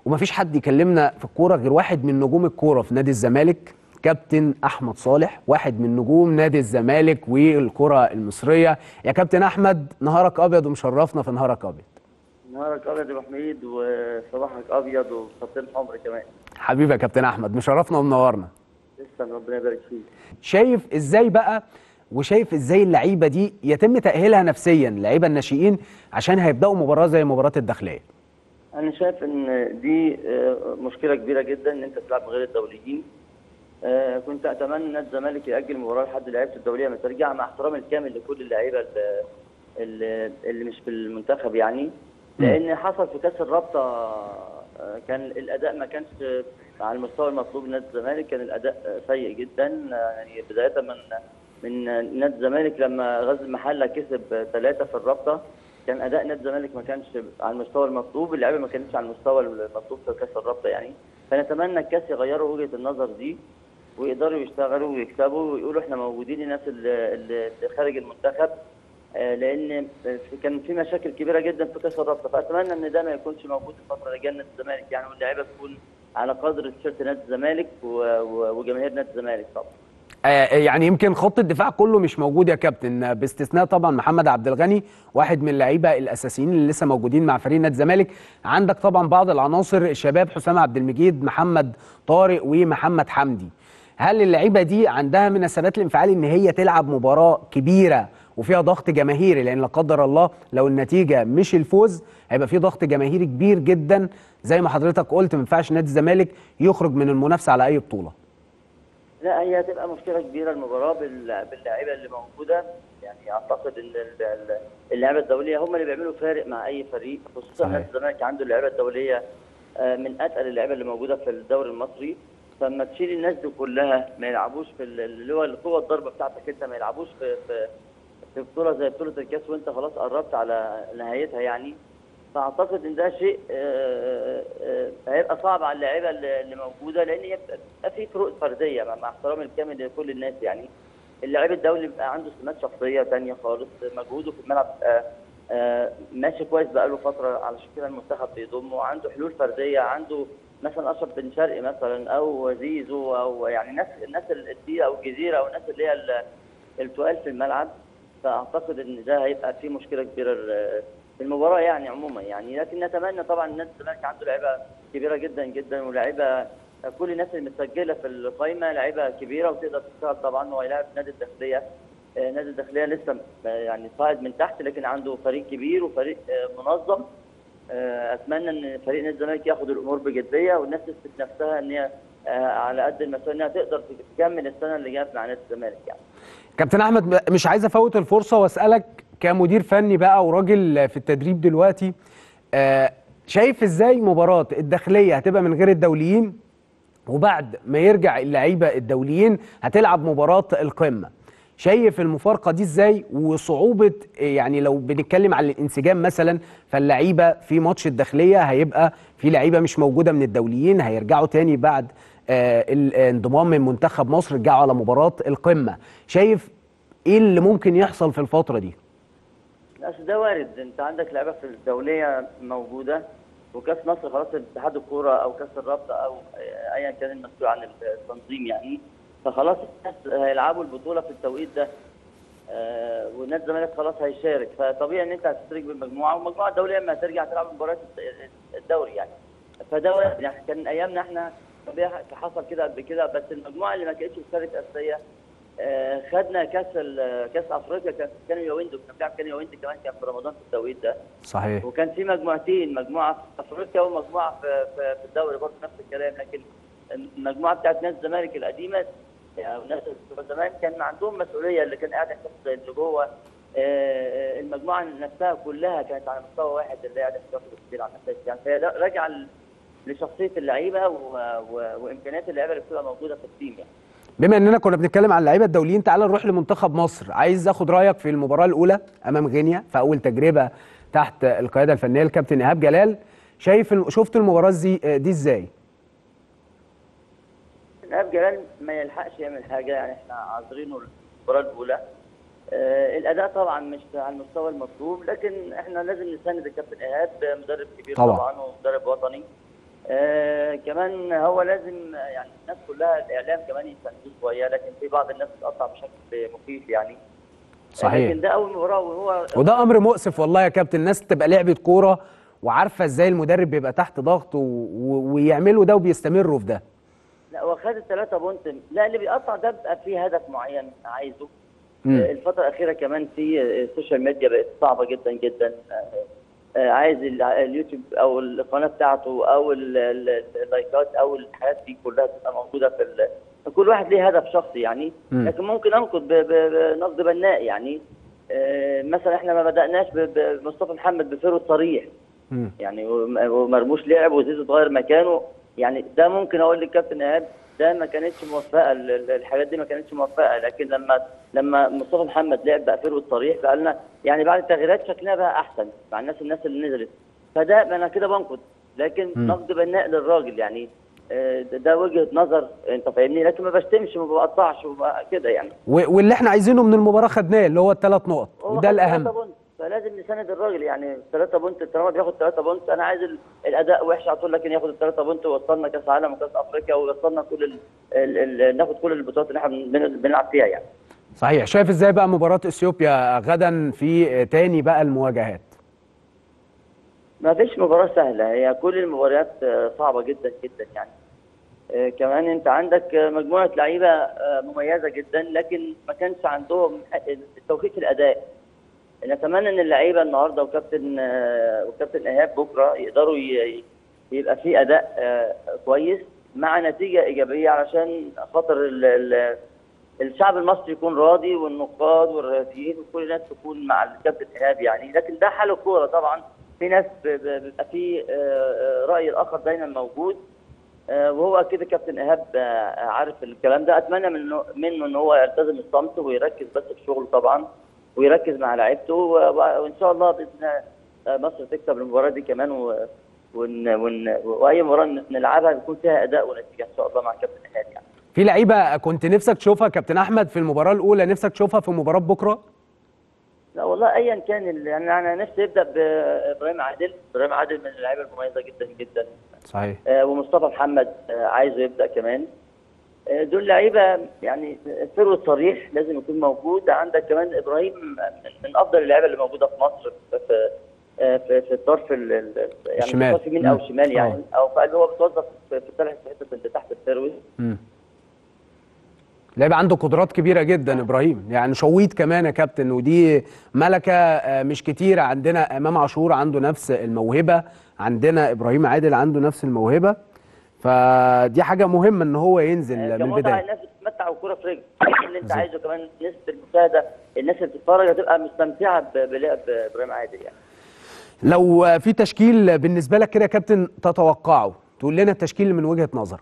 ومفيش حد يكلمنا في الكوره غير واحد من نجوم الكوره في نادي الزمالك كابتن احمد صالح واحد من نجوم نادي الزمالك والكره المصريه يا كابتن احمد نهارك ابيض ومشرفنا في نهارك ابيض نهارك ابيض يا ابو حميد وصباحك ابيض وخطين حمر كمان حبيبي يا كابتن احمد مشرفنا ومنورنا تسلم ربنا يبارك فيك شايف ازاي بقى وشايف ازاي اللعيبه دي يتم تاهيلها نفسيا اللعيبه الناشئين عشان هيبداوا مباراه زي مباراه الداخليه انا شايف ان دي آه، مشكله كبيره جدا ان انت تلعب من غير الدوليين آه، كنت اتمنى ان الزمالك ياجل المباراه لحد لعيبه الدوليه ما ترجع مع احترامي الكامل لكل اللعيبه اللي, اللي- اللي مش في المنتخب يعني لان حصل في كاس الرابطه آه، كان الاداء ما كانش على المستوى المطلوب من نادي الزمالك كان الاداء آه، سيء جدا آه، يعني بدايه من من نادي الزمالك لما غزل المحله كسب ثلاثه في الرابطه كان اداء نادي الزمالك ما كانش على المستوى المطلوب اللعيبه ما كانتش على المستوى المطلوب في كاس الرابطه يعني فنتمنى الكاس يغيروا وجهه النظر دي ويقدروا يشتغلوا ويكسبوا ويقولوا احنا موجودين الناس اللي, اللي اللي خارج المنتخب آه، لان في- كان في مشاكل كبيره جدا في كاس الرابطه فاتمنى ان ده ما يكونش موجود الفتره اللي جايه نادي الزمالك يعني واللعيبه تكون على قدر تيشيرت نادي الزمالك و- و- وجماهير نادي الزمالك طبعا آه، يعني يمكن خط الدفاع كله مش موجود يا كابتن آه، باستثناء طبعا محمد عبد الغني واحد من اللعيبه الاساسيين اللي لسه موجودين مع فريق نادي الزمالك عندك طبعا بعض العناصر الشباب حسام عبد المجيد محمد طارق ومحمد حمدي هل اللعيبه دي عندها من الثبات الانفعالي ان هي تلعب مباراه كبيره وفيها ضغط جماهيري لان لا قدر الله لو النتيجه مش الفوز هيبقى في ضغط جماهيري كبير جدا زي ما حضرتك قلت ما ينفعش نادي الزمالك يخرج من المنافسه على اي بطوله لا هي هتبقى مشكله كبيره المباراه بال- باللاعيبه اللي موجوده يعني اعتقد ان ال- ال- اللعيبه الدوليه هم اللي بيعملوا فارق مع اي فريق خصوصا صحيح. نادي الزمالك عنده اللعيبه الدوليه آه، من اتقل اللعيبه اللي موجوده في الدوري المصري فلما تشيل الناس دي كلها ما يلعبوش في ال- اللي هو القوه الضربه بتاعتك انت ما يلعبوش في في في بطوله زي بطوله الكاس وانت خلاص قربت على نهايتها يعني فاعتقد ان ده شيء آه، آه، هيبقى صعب على اللعيبه اللي اللي موجوده لان هي بتبقى في فروق فرديه مع- مع احترامي الكامل لكل الناس يعني اللعيب الدولي بيبقى عنده سمات شخصيه ثانيه خالص مجهوده في الملعب بيبقى آه، ماشي كويس بقاله فتره علشان كده المنتخب بيضمه عنده حلول فرديه عنده مثلا اشرف بن شرقي مثلا او زيزو او يعني ناس الناس الدقيقه او الجزيره او الناس اللي هي ال- التقال في الملعب فاعتقد ان ده هيبقى فيه مشكله كبيره ال- في المباراه يعني عموما يعني لكن نتمنى طبعا ان نادي الزمالك عنده لعيبه كبيره جدا جدا ولاعيبه كل الناس اللي متسجله في القائمه لعيبه كبيره وتقدر تشتغل طبعا هو يلاعب نادي الداخليه آه، نادي الداخليه لسه آه، يعني صاعد من تحت لكن عنده فريق كبير وفريق آه، منظم آه، اتمنى ان فريق نادي الزمالك ياخد الامور بجديه والناس تثبت نفسها ان هي آه، على قد المسؤوليه انها تقدر تكمل السنه اللي جايه مع نادي الزمالك يعني كابتن احمد مش عايز افوت الفرصه واسالك كمدير فني بقى وراجل في التدريب دلوقتي آه، شايف ازاي مباراه الداخليه هتبقى من غير الدوليين وبعد ما يرجع اللعيبه الدوليين هتلعب مباراه القمه شايف المفارقه دي ازاي وصعوبه يعني لو بنتكلم على الانسجام مثلا فاللعيبه في ماتش الداخليه هيبقى في لعيبه مش موجوده من الدوليين هيرجعوا تاني بعد آه، الانضمام من منتخب مصر رجعوا على مباراه القمه شايف ايه اللي ممكن يحصل في الفتره دي اصل ده وارد انت عندك لعيبه في الدوليه موجوده وكاس مصر خلاص اتحاد الكوره او كاس الرابطه او ايا كان المسؤول عن التنظيم يعني فخلاص الناس هيلعبوا البطوله في التوقيت ده آه، ونادي الزمالك خلاص هيشارك فطبيعي ان انت هتشترك بالمجموعه والمجموعه الدوليه اما هترجع تلعب مباريات الدوري يعني فده وارد. يعني كان ايامنا احنا طبيعي حصل كده قبل كده بس المجموعه اللي ما كانتش مشتركه اساسيه آه، خدنا كاس ال- كاس افريقيا كان كان يويندو كان بيلعب كان يويندو كمان كان في رمضان في التوقيت ده صحيح وكان في مجموعتين مجموعه في افريقيا ومجموعه في في, في الدوري برضه نفس الكلام لكن المجموعه بتاعت نادي الزمالك القديمه يعني الناس بتوع زمان كان عندهم مسؤوليه اللي كان قاعد يحتفظ اللي جوه آه، آه، المجموعه نفسها كلها كانت على مستوى واحد اللي قاعد يحتفظ كتير على الاساس يعني فهي راجعه ل- لشخصيه اللعيبه و- و- وامكانيات اللعيبه اللي بتبقى موجوده في التيم يعني بما اننا كنا بنتكلم عن اللعيبه الدوليين تعال نروح لمنتخب مصر عايز اخد رايك في المباراه الاولى امام غينيا في اول تجربه تحت القياده الفنيه الكابتن ايهاب جلال شايف الم- شفت المباراه دي دي ازاي ايهاب جلال ما يلحقش يعمل حاجه يعني احنا عاذرينه المباراه الاولى آه الاداء طبعا مش على المستوى المطلوب لكن احنا لازم نساند الكابتن ايهاب مدرب كبير طبعا. طبعا, طبعا ومدرب وطني آه كمان هو لازم يعني الناس كلها الاعلام كمان يساندوه شويه لكن في بعض الناس بتقطع بشكل مخيف يعني صحيح لكن ده اول مباراه وهو وده امر مؤسف والله يا كابتن الناس تبقى لعبه كوره وعارفه ازاي المدرب بيبقى تحت ضغط و... و... ويعملوا ده وبيستمروا في ده لا هو خد الثلاثه بونت لا اللي بيقطع ده بيبقى فيه هدف معين عايزه مم. آه، الفتره الاخيره كمان في آه، السوشيال ميديا بقت صعبه جدا جدا آه، آه، عايز ال- اليوتيوب او القناه بتاعته او ال- ال- اللايكات او الحاجات دي كلها تبقى موجوده في ال- كل واحد ليه هدف شخصي يعني مم. لكن ممكن انقد ب- ب- بنقد بناء يعني آه، مثلا احنا ما بداناش ب- بمصطفى محمد بفيرو صريح مم. يعني وم- ومرموش لعب وزيزو اتغير مكانه يعني ده ممكن اقول للكابتن ايهاب ده ما كانتش موفقه ال- ال- الحاجات دي ما كانتش موفقه لكن لما لما مصطفى محمد لعب بقى فيرو الصريح بقى لنا يعني بعد التغييرات شكلنا بقى احسن مع الناس الناس اللي نزلت فده انا كده بنقد لكن مم. نقد بناء للراجل يعني آه، ده- ده وجهه نظر انت فاهمني لكن ما بشتمش وما بقطعش وما- كده يعني و... واللي احنا عايزينه من المباراه خدناه اللي هو الثلاث نقط هو وده خد الاهم تلاتة بونت فلازم نساند الراجل يعني 3 بونت طالما بياخد 3 بونت انا عايز ال- الاداء وحش على طول لكن ياخد الثلاثه بونت ووصلنا كاس عالم وكاس افريقيا ووصلنا كل ال ال ال ناخد كل البطولات اللي احنا بن- بنلعب فيها يعني صحيح شايف ازاي بقى مباراه اثيوبيا غدا في تاني بقى المواجهات ما فيش مباراه سهله هي كل المباريات آه، صعبه جدا جدا يعني آه، كمان انت عندك آه، مجموعه لعيبه آه، مميزه جدا لكن ما كانش عندهم توفيق في الاداء نتمنى ان اللعيبه النهارده وكابتن آه، وكابتن ايهاب بكره يقدروا ي- يبقى في اداء آه، كويس مع نتيجه ايجابيه علشان خاطر ال- ال- الشعب المصري يكون راضي والنقاد والرياضيين وكل الناس تكون مع الكابتن ايهاب يعني لكن ده حال الكوره طبعا في ناس ب- ب- بيبقى في آه، آه، راي الاخر دايما موجود آه، وهو اكيد الكابتن ايهاب آه، عارف الكلام ده اتمنى منه منه ان هو يلتزم الصمت ويركز بس في شغله طبعا ويركز مع لعيبته و- و- وان شاء الله باذن الله آه، مصر تكسب المباراه دي كمان و... ون... ون... واي مباراه نلعبها يكون فيها اداء ونتيجه ان شاء الله مع كابتن ايهاب يعني في لعيبه كنت نفسك تشوفها كابتن احمد في المباراه الاولى نفسك تشوفها في مباراه بكره لا والله ايا كان ال- يعني انا نفسي ابدا بابراهيم عادل ابراهيم عادل من اللعيبه المميزه جدا جدا صحيح آه، ومصطفى محمد آه، عايزه يبدا كمان آه، دول لعيبه يعني فيرو صريح لازم يكون موجود عندك كمان ابراهيم من- من افضل اللعيبه اللي موجوده في مصر في في آه، في, في الطرف ال- ال- يعني الشمال. الطرف يمين او مم. شمال يعني آه. او فاللي هو بيتوظف في في الثلاث حتت اللي تحت الفيروز مم. لعيب عنده قدرات كبيره جدا ابراهيم يعني شويت كمان يا كابتن ودي ملكه آه، مش كتيره عندنا امام عاشور عنده نفس الموهبه عندنا ابراهيم عادل عنده نفس الموهبه فدي حاجه مهمه ان هو ينزل من كمتعه البدايه الناس بتتمتع بالكوره في رجل اللي انت بالظبط. عايزه كمان نسبه المشاهده الناس اللي بتتفرج هتبقى مستمتعه ب- بلعب ابراهيم عادل يعني لو آه، في تشكيل بالنسبه لك كده يا كابتن تتوقعه تقول لنا التشكيل من وجهه نظرك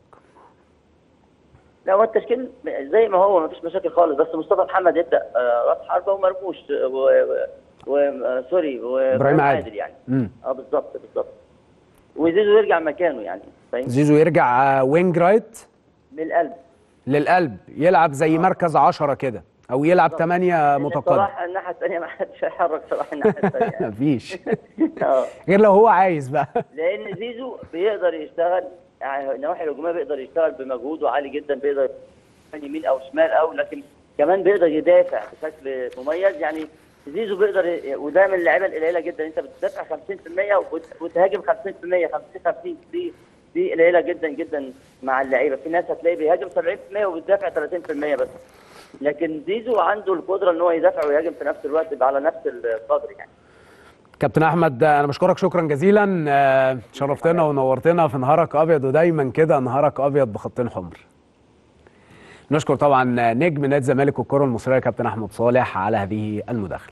لا هو التشكيل زي ما هو ما فيش مشاكل خالص بس مصطفى محمد يبدا آه، راس حربه ومرموش آه، و و- و آه، سوري وابراهيم عادل. عادل يعني مم. اه بالظبط بالظبط وزيزو يرجع مكانه يعني فاهم زيزو يرجع آه، وينج رايت من القلب للقلب يلعب زي مركز عشرة كده او يلعب بالظبط. ثمانية لأن متقدم صلاح الناحيه الثانيه ما حدش هيحرك صلاح الناحيه الثانيه مفيش اه غير لو هو عايز بقى لان زيزو بيقدر يشتغل يعني النواحي الهجوميه بيقدر يشتغل بمجهوده عالي جدا بيقدر من يمين او شمال او لكن كمان بيقدر يدافع بشكل مميز يعني زيزو بيقدر ي- وده من اللعيبه القليله جدا انت بتدافع 50% وت- وتهاجم 50% 50 50 دي دي قليله جدا جدا مع اللعيبه في ناس هتلاقيه بيهاجم 70% وبيدافع 30% بس لكن زيزو عنده القدره ان هو يدافع ويهاجم في نفس الوقت على نفس القدر يعني كابتن احمد انا بشكرك شكرا جزيلا آه، شرفتنا ونورتنا في نهارك ابيض ودايما كده نهارك ابيض بخطين حمر نشكر طبعا نجم نادي الزمالك والكره المصريه كابتن احمد صالح على هذه المداخله